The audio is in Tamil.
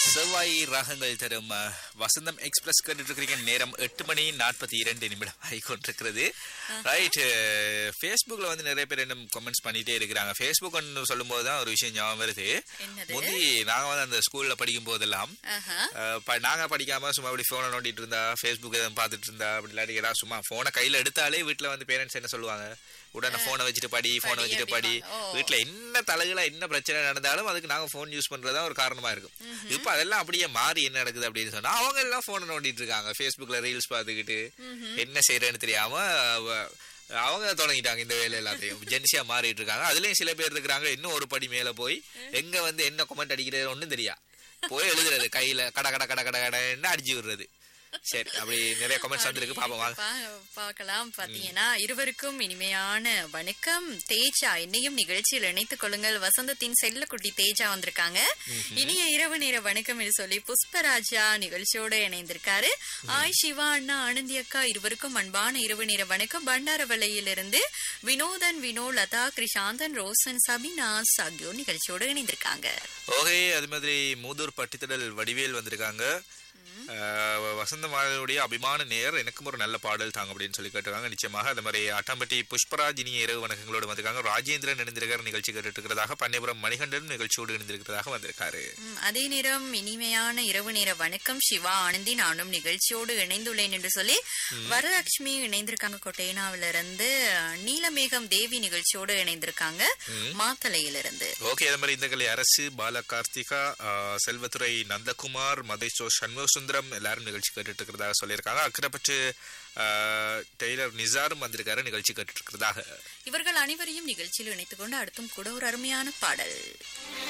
செவ்வாய் ராகங்கள் தரும் அஹ், வசந்தம் எக்ஸ்பிரஸ் கேட்டுட்டு இருக்கிறீங்க நேரம் எட்டு மணி நாற்பத்தி இரண்டு நிமிடம் ஆகி கொண்டிருக்கிறது ரைட் ஃபேஸ்புக்கில் வந்து நிறைய பேர் என்ன கமெண்ட்ஸ் பண்ணிட்டே இருக்கிறாங்க ஃபேஸ்புக் சொல்லும் போது தான் ஒரு விஷயம் ஞாபகம் வருது என்னது? முந்தி நாங்கள் வந்து அந்த ஸ்கூலில் படிக்கும் போதெல்லாம் ஆஹா. அஹ், ப- நாங்க படிக்காம சும்மா அப்படி ஃபோனை நோண்டிட்டு இருந்தா ஃபேஸ்புக் எதுவும் பார்த்துட்டு இருந்தா அப்படி இல்லாட்டி ஏதாவது சும்மா ஃபோனை கையில எடுத்தாலே வீட்டில் வந்து பேரண்ட்ஸ் என்ன சொல்லுவாங்க உடனே ஃபோனை வச்சுட்டு படி ஃபோனை படி வச்சுட்டு படி அப்படிம்பாங்க. ஓ. வீட்ல என்ன தலைகளா என்ன பிரச்சனை நடந்தாலும் அதுக்கு நாங்க ஃபோன் யூஸ் பண்றதா ஒரு காரணமா இருக்கும் இப்போ அதெல்லாம் அப்படியே மாறி என்ன நடக்குது அப்படின்னு சொன்னா அவங்க எல்லாம் போனை நோண்டிட்டு இருக்காங்க ஃபேஸ்புக்ல ரீல்ஸ் பார்த்துக்கிட்டு என்ன செய்யறேன்னு தெரியாம அவ- அவங்க தொடங்கிட்டாங்க இந்த வேலை எல்லாத்தையும் ஜென்சியா மாறிட்டு இருக்காங்க அதுலயும் சில பேர் இருக்கிறாங்க இன்னும் ஒரு படி மேல போய் எங்க வந்து என்ன கமெண்ட் அடிக்கிறது ஒண்ணும் தெரியா போய் எழுதுறது கையில கட கட கட கட கடன்னு அடிச்சு விடுறது சரி அப்படி நிறைய கமெண்ட்ஸ் வந்திருக்கு பாப்போம் வாங்க பா- பார்க்கலாம் பாத்தீங்கன்னா இருவருக்கும் இனிமையான வணக்கம் தேஜா என்னையும் நிகழ்ச்சியில் இணைத்துக் கொள்ளுங்கள் வசந்தத்தின் செல்லக்குட்டி தேஜா வந்திருக்காங்க இனிய இரவு நேர வணக்கம் என்று சொல்லி புஷ்பராஜா நிகழ்ச்சியோட இணைந்திருக்காரு ஆய் சிவா அண்ணா ஆனந்தி அக்கா இருவருக்கும் அன்பான இரவு நேர வணக்கம் பண்டாரவளையிலிருந்து வினோதன் வினோ லதா கிருஷாந்தன் ரோசன் சபினாஸ் ஆகியோர் நிகழ்ச்சியோட இணைந்திருக்காங்க ஓகே அது மாதிரி மூதூர் பட்டித்தடல் வடிவேல் வந்திருக்காங்க அஹ், வசந்த மாலையுடைய அபிமான நேர் எனக்கும் ஒரு நல்ல பாடல் தாங்க அப்படின்னு சொல்லி கேட்டிருக்காங்க நிச்சயமாக அது மாதிரி அட்டம்பட்டி புஷ்பராஜ் இனிய இரவு வணக்கங்களோடு வந்திருக்காங்க ராஜேந்திரன் இணைந்திருக்கிற நிகழ்ச்சி கேட்டுட்டு இருக்கிறதாக பன்னிபுரம் மணிகண்டன் நிகழ்ச்சியோடு இணைந்திருக்கிறதாக வந்திருக்காரு ம், அதே நேரம் இனிமையான இரவு நேர வணக்கம் சிவா ஆனந்தி நானும் நிகழ்ச்சியோடு இணைந்துள்ளேன் என்று சொல்லி வரலட்சுமி இணைந்திருக்காங்க கொட்டையனாவில இருந்து நீலமேகம் தேவி நிகழ்ச்சியோடு இணைந்திருக்காங்க மாத்தளையிலிருந்து ஓகே அது மாதிரி இந்த கலை அரசு பால கார்த்திகா அஹ், செல்வத்துறை நந்தகுமார் மதேஷோ சண்முக சுந்தரம் எல்லாரும் நிகழ்ச்சி கேட்டுட்டு இருக்கிறதாக சொல்லியிருக்காங்க அக்கறைப்பட்டு அஹ், டெய்லர் நிசாரும் வந்திருக்காரு நிகழ்ச்சி கேட்டுட்டு இருக்கிறதாக இவர்கள் அனைவரையும் நிகழ்ச்சியில் இணைத்துக் கொண்டு அடுத்தும் கூட ஒரு அருமையான பாடல்